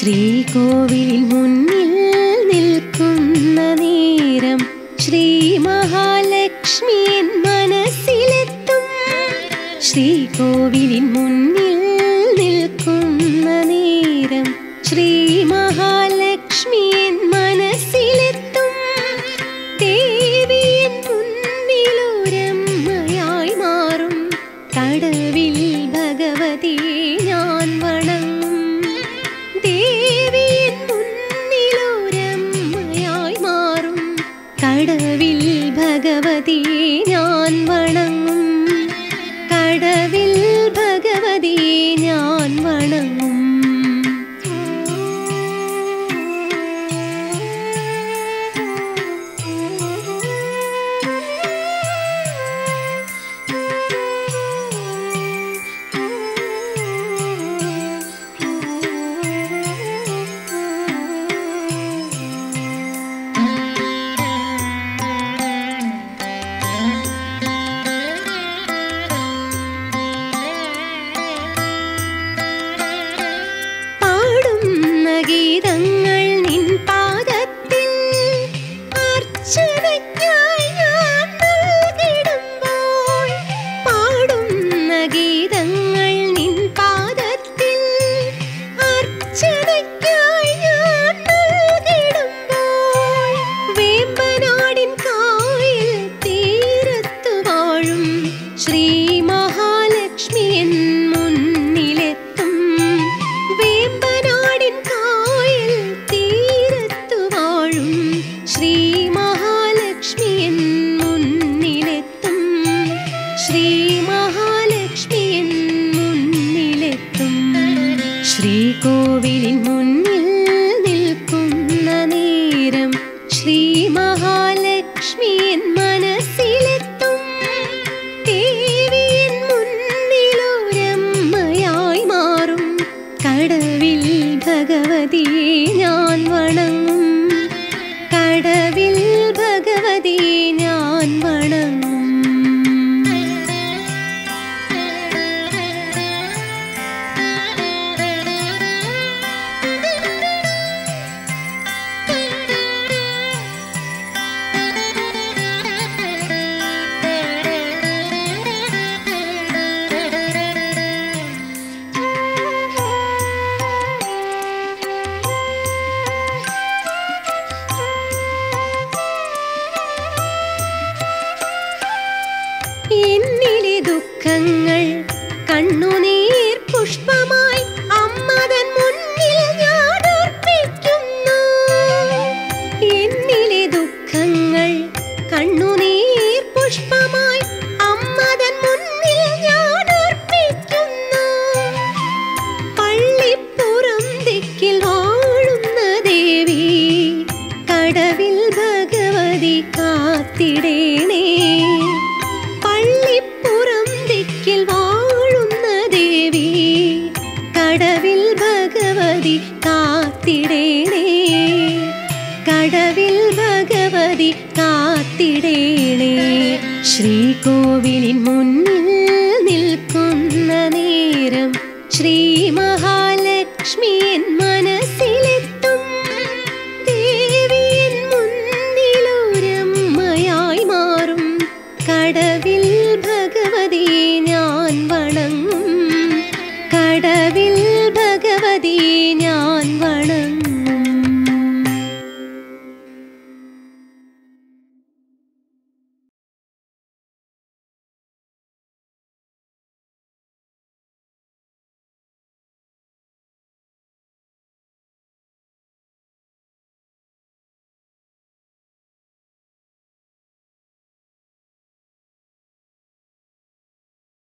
ശ്രീകോവിലിൻ മുന്നിൽ നിൽക്കുന്ന നേരം ശ്രീ മഹാലക്ഷ്മി എൻ മനസ്സിലെത്തും ശ്രീകോവിലിൻ മുന്നിൽ നിൽക്കുന്ന നേരം ശ്രീ മഹാലക്ഷ്മി എൻ മനസ്സിലെത്തും ദേവിയൻ മുന്നിലൊരമ്മയായി മാറും കടവിൽ ഭഗവതി ഞാൻ വണങ്ങും ദേവിയൻ മുന്നിലൊരമ്മയായി മാറും കടവിൽ ഭഗവതി ഞാൻ വണങ്ങും കടവിൽ ഭഗവതി ഞാൻ വണങ്ങും പാടുന്ന ഗീതങ്ങൾ നിൻ പാദത്തിൽ അർച്ചനയ്ക്കായി ഞാൻ നൽകിടുമ്പോൾ പാടുന്ന ഗീതങ്ങൾ നിൻ പാദത്തിൽ അർച്ചനയ്ക്കായി ഞാൻ നൽകിടുമ്പോൾ വേമ്പനാടിൻ കായൽ തീരത്തു വാഴും ശ്രീ മഹാലക്ഷ്മി എൻ മുന്നിലെത്തും വേമ്പനാടിൻ കായൽ തീരത്തു വാഴും ശ്രീ മഹാലക്ഷ്മി എൻ മുന്നിലെത്തും ശ്രീ മഹാലക്ഷ്മി എൻ മുന്നിലെത്തും ശ്രീകോവിലിൻ മുന്നിൽ നിൽക്കുന്ന നേരം ശ്രീ മഹാലക്ഷ്മി എൻ മനസ്സിലെത്തും ദേവിയൻ മുന്നിലൊരമ്മയായി മാറും കടവിൽ ഭഗവതി ഞാൻ വണങ്ങും കടവിൽ ഭഗവതി ഞാൻ വണങ്ങും എന്നിലെ ദുഃഖങ്ങൾ കണ്ണുനീർ പുഷ്പമായി അമ്മതൻ മുന്നിൽ ഞാൻ അർപ്പിക്കുന്നു എന്നിലെ ദുഃഖങ്ങൾ കണ്ണുനീർ പുഷ്പമായി അമ്മതൻ മുന്നിൽ ഞാൻ അർപ്പിക്കുന്നു പള്ളിപ്പുറം ദിക്കിൽ വാഴുന്ന ദേവി കടവിൽ ഭഗവതി കാത്തിടേണേ പള്ളിപ്പുറം ദിക്കിൽ വാഴുന്ന ദേവി കടവിൽ ഭഗവതി കാത്തിടേണേ കടവിൽ ഭഗവതി കാത്തിടേണേ ശ്രീകോവിലിൻ മുന്നിൽ നിൽക്കുന്ന നേരം ശ്രീ മഹാലക്ഷ്മി എൻ മനസ്സിലെത്തും ദേവിയൻ മുന്നിലൊരമ്മയായി മാറും കടവിൽ ഭഗവതി ഞാൻ വണങ്ങും കടവിൽ ഭഗവതി